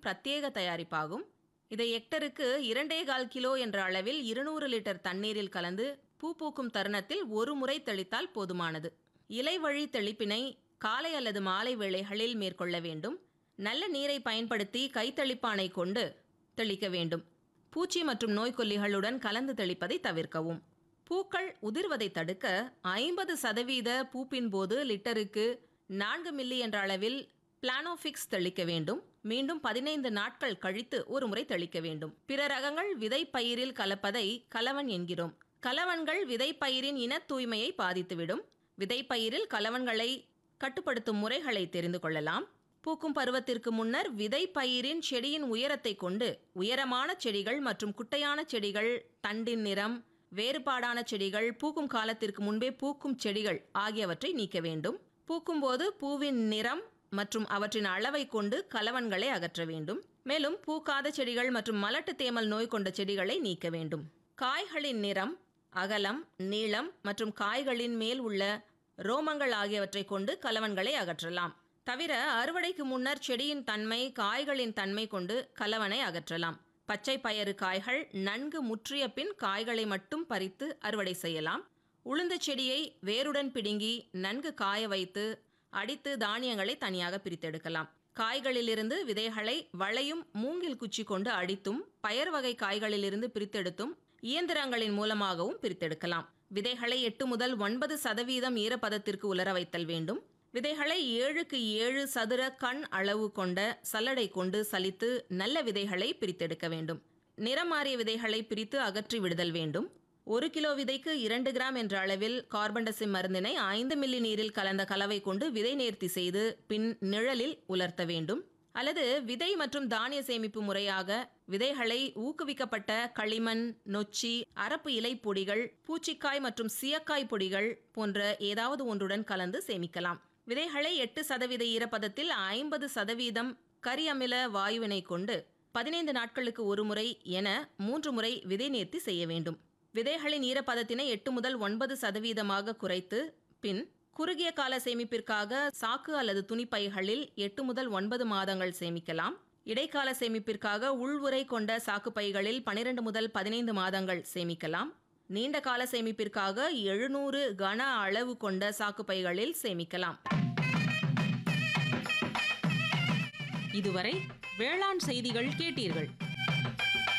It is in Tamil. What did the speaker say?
பிரத்யேக தயாரிப்பாகும் இதை ஹெக்டருக்கு இரண்டே கால் கிலோ என்ற அளவில் இருநூறு லிட்டர் தண்ணீரில் கலந்து பூ பூக்கும் தருணத்தில் ஒரு முறை தெளித்தால் போதுமானது இலை வழி தெளிப்பினை காலை அல்லது மாலை வேளைகளில் மேற்கொள்ள வேண்டும் நல்ல நீரை பயன்படுத்தி கைத்தளிப்பானை கொண்டு தெளிக்க வேண்டும் பூச்சி மற்றும் நோய்க்கொல்லிகளுடன் கலந்து தெளிப்பதை தவிர்க்கவும் பூக்கள் உதிர்வதை தடுக்க ஐம்பது சதவீத பூப்பின் போது லிட்டருக்கு நான்கு மில்லி என்ற அளவில் பிளானோஃபிக்ஸ் தெளிக்க வேண்டும் மீண்டும் பதினைந்து நாட்கள் கழித்து ஒரு முறை தெளிக்க வேண்டும் பிற ரகங்கள் விதை பயிரில் கலப்பதை கலவன் என்கிறோம் கலவன்கள் விதை பயிரின் இன தூய்மையை பாதித்துவிடும் விதை பயிரில் கலவன்களை கட்டுப்படுத்தும் முறைகளை தெரிந்து கொள்ளலாம் பூக்கும் பருவத்திற்கு முன்னர் விதை பயிரின் செடியின் உயரத்தை கொண்டு உயரமான செடிகள் மற்றும் குட்டையான செடிகள் தண்டின் நிறம் வேறுபாடான செடிகள் பூக்கும் காலத்திற்கு முன்பே பூக்கும் செடிகள் ஆகியவற்றை நீக்க வேண்டும் பூக்கும்போது பூவின் நிறம் மற்றும் அவற்றின் அளவை கொண்டு கலவன்களை அகற்ற வேண்டும் மேலும் பூக்காத செடிகள் மற்றும் மலட்டு தேமல் நோய் கொண்ட செடிகளை நீக்க வேண்டும் காய்களின் நிறம் அகலம் நீளம் மற்றும் காய்களின் மேல் உள்ள ரோமங்கள் ஆகியவற்றை கொண்டு கலவன்களை அகற்றலாம் தவிர அறுவடைக்கு முன்னர் செடியின் தன்மை காய்களின் தன்மை கொண்டு கலவனை அகற்றலாம் பச்சை பயறு காய்கள் நன்கு முற்றிய பின் காய்களை மட்டும் பறித்து அறுவடை செய்யலாம் உளுந்து செடியை வேருடன் பிடுங்கி நன்கு காய வைத்து அடித்து தானியங்களை தனியாக பிரித்தெடுக்கலாம் காய்களிலிருந்து விதைகளை வளையும் மூங்கில் குச்சி கொண்டு அடித்தும் பயறு வகை காய்களிலிருந்து பிரித்தெடுத்தும் இயந்திரங்களின் மூலமாகவும் பிரித்தெடுக்கலாம் விதைகளை எட்டு முதல் ஒன்பது சதவீதம் ஈரப்பதத்திற்கு உலர வைத்தல் வேண்டும் விதைகளை ஏழுக்கு ஏழு சதுர கண் அளவு கொண்ட சல்லடை கொண்டு சலித்து நல்ல விதைகளை பிரித்தெடுக்க வேண்டும் நிறம் மாறிய விதைகளை பிரித்து அகற்றி விடுதல் வேண்டும் ஒரு கிலோ விதைக்கு இரண்டு கிராம் என்ற அளவில் கார்பன்டசிம் மருந்தினை ஐந்து மில்லி நீரில் கலந்த கலவை கொண்டு விதை நேர்த்தி செய்து பின் நிழலில் உலர்த்த வேண்டும் அல்லது விதை மற்றும் தானிய சேமிப்பு முறையாக விதைகளை ஊக்குவிக்கப்பட்ட களிமண் நொச்சி அரப்பு இலை பொடிகள் பூச்சிக்காய் மற்றும் சியக்காய் பொடிகள் போன்ற ஏதாவது ஒன்றுடன் கலந்து சேமிக்கலாம் விதைகளை எட்டு சதவீத ஈரப்பதத்தில் ஐம்பது சதவீதம் கரி அமில வாயுவினை கொண்டு பதினைந்து நாட்களுக்கு ஒரு முறை என மூன்று முறை விதை நேர்த்தி செய்ய வேண்டும் விதைகளின் ஈரப்பதத்தினை எட்டு முதல் ஒன்பது சதவீதமாக குறைத்து பின் குறுகிய கால சேமிப்பிற்காக சாக்கு அல்லது துணிப்பைகளில் எட்டு முதல் ஒன்பது மாதங்கள் சேமிக்கலாம் இடைக்கால சேமிப்பிற்காக உள்வுரை கொண்ட சாக்கு பைகளில் பனிரெண்டு முதல் பதினைந்து மாதங்கள் சேமிக்கலாம் நீண்ட கால சேமிப்பிற்காக எழுநூறு கன அளவு கொண்ட சாக்கு பைகளில் சேமிக்கலாம் இதுவரை வேளாண் செய்திகள் கேட்டீர்கள்